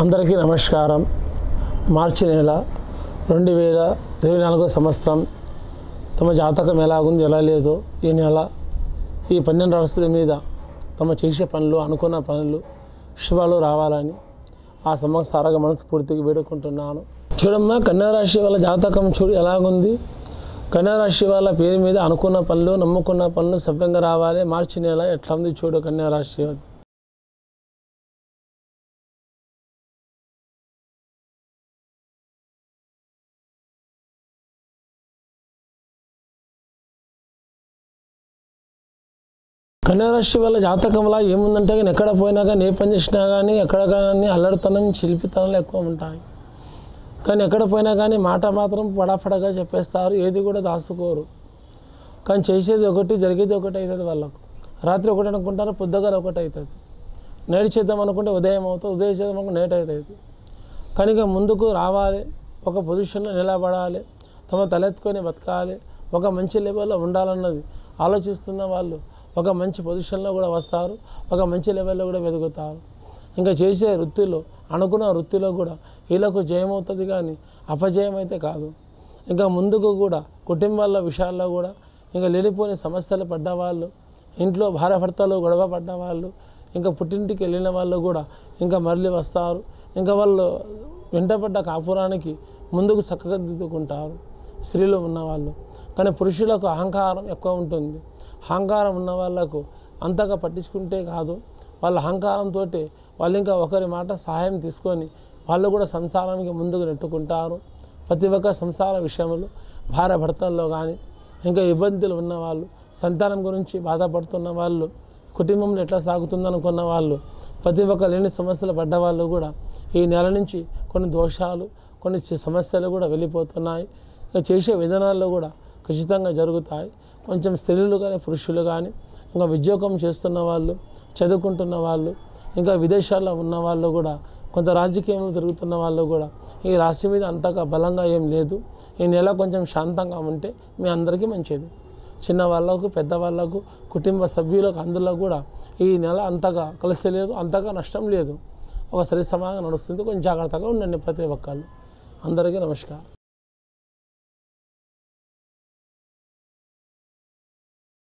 అందరికీ నమస్కారం మార్చి నెల రెండు వేల ఇరవై నాలుగో సంవత్సరం తమ జాతకం ఎలాగుంది ఎలా లేదో ఈ నెల ఈ పన్నెండు రాశుల మీద తమ చేసే పనులు అనుకున్న పనులు శుభాలు రావాలని ఆ సంవత్సరాగా మనస్ఫూర్తిగా వేడుకుంటున్నాను చూడమ్మా కన్యారాశి వాళ్ళ జాతకం చూడు ఎలాగుంది కన్యారాశి వాళ్ళ పేరు మీద అనుకున్న పనులు నమ్ముకున్న పనులు సవ్యంగా రావాలి మార్చి నెల ఎట్లా ఉంది చూడు కన్యారాశి వాళ్ళది. కన్యారాశి వాళ్ళ జాతకంలో ఏముందంటే కానీ ఎక్కడ పోయినా కానీ ఏ పని చేసినా కానీ ఎక్కడ కానీ అల్లడితనం శిల్పితనాలు ఎక్కువ ఉంటాయి కానీ ఎక్కడ పోయినా కానీ మాట మాత్రం పడాపడగా చెప్పేస్తారు ఏది కూడా దాచుకోరు కానీ చేసేది ఒకటి జరిగేది ఒకటి అవుతుంది వాళ్ళకు రాత్రి ఒకటి అనుకుంటారు పొద్దుగాల ఒకటి అవుతుంది నైట్ చేద్దాం అనుకుంటే ఉదయం అవుతుంది ఉదయం చేద్దాం అనుకుంటే నైట్ అవుతుంది కనుక ముందుకు రావాలి ఒక పొజిషన్లో నిలబడాలి తమ తలెత్తుకొని బతకాలి ఒక మంచి లెవెల్లో ఉండాలన్నది ఆలోచిస్తున్న వాళ్ళు ఒక మంచి పొజిషన్లో కూడా వస్తారు ఒక మంచి లెవెల్లో కూడా వెతుకుతారు ఇంకా చేసే వృత్తిలో అనుకున్న వృత్తిలో కూడా వీళ్ళకు జయమవుతుంది కానీ అపజయం అయితే కాదు ఇంకా ముందుకు కూడా కుటుంబాల విషయాల్లో కూడా ఇంకా లేనిపోని సమస్యలు పడ్డవాళ్ళు ఇంట్లో భార్య భర్తలు గొడవ పడ్డవాళ్ళు ఇంకా పుట్టింటికి వెళ్ళిన వాళ్ళు కూడా ఇంకా మరలి వస్తారు ఇంకా వాళ్ళు వెంటపడ్డ కాపురానికి ముందుకు చక్కగా దిద్దుకుంటారు స్త్రీలు ఉన్నవాళ్ళు కానీ పురుషులకు అహంకారం ఎక్కువ ఉంటుంది అహంకారం ఉన్న వాళ్ళకు అంతగా పట్టించుకుంటే కాదు వాళ్ళ అహంకారంతో వాళ్ళు ఇంకా ఒకరి మాట సహాయం తీసుకొని వాళ్ళు కూడా సంసారానికి ముందుకు నెట్టుకుంటారు ప్రతి ఒక్క సంసార విషయంలో భార్య భర్తల్లో కానీ ఇంకా ఇబ్బందులు ఉన్నవాళ్ళు సంతానం గురించి బాధపడుతున్న వాళ్ళు కుటుంబంలో ఎట్లా సాగుతుందనుకున్న వాళ్ళు ప్రతి ఒక్క లేని సమస్యలు పడ్డ వాళ్ళు కూడా ఈ నెల నుంచి కొన్ని దోషాలు కొన్ని చి- సమస్యలు కూడా వెళ్ళిపోతున్నాయి ఇంకా చేసే విధానాల్లో కూడా ఖచ్చితంగా జరుగుతాయి కొంచెం స్త్రీలు కానీ పురుషులు కానీ ఇంకా ఉద్యోగం చేస్తున్న వాళ్ళు చదువుకుంటున్న వాళ్ళు ఇంకా విదేశాల్లో ఉన్న వాళ్ళు కూడా కొంత రాజకీయంలో తిరుగుతున్న వాళ్ళు కూడా ఈ రాశి మీద అంతగా బలంగా ఏం లేదు ఈ నెల కొంచెం శాంతంగా ఉంటే మీ అందరికీ మంచిది చిన్న వాళ్ళకు పెద్దవాళ్ళకు కుటుంబ సభ్యులకు అందులో కూడా ఈ నెల అంతగా కలిసి లేదు అంతగా నష్టం లేదు ఒక సరి సమానంగా నడుస్తుంది కొంచెం జాగ్రత్తగా ఉండండి ప్రతి ఒక్కళ్ళు అందరికీ నమస్కారం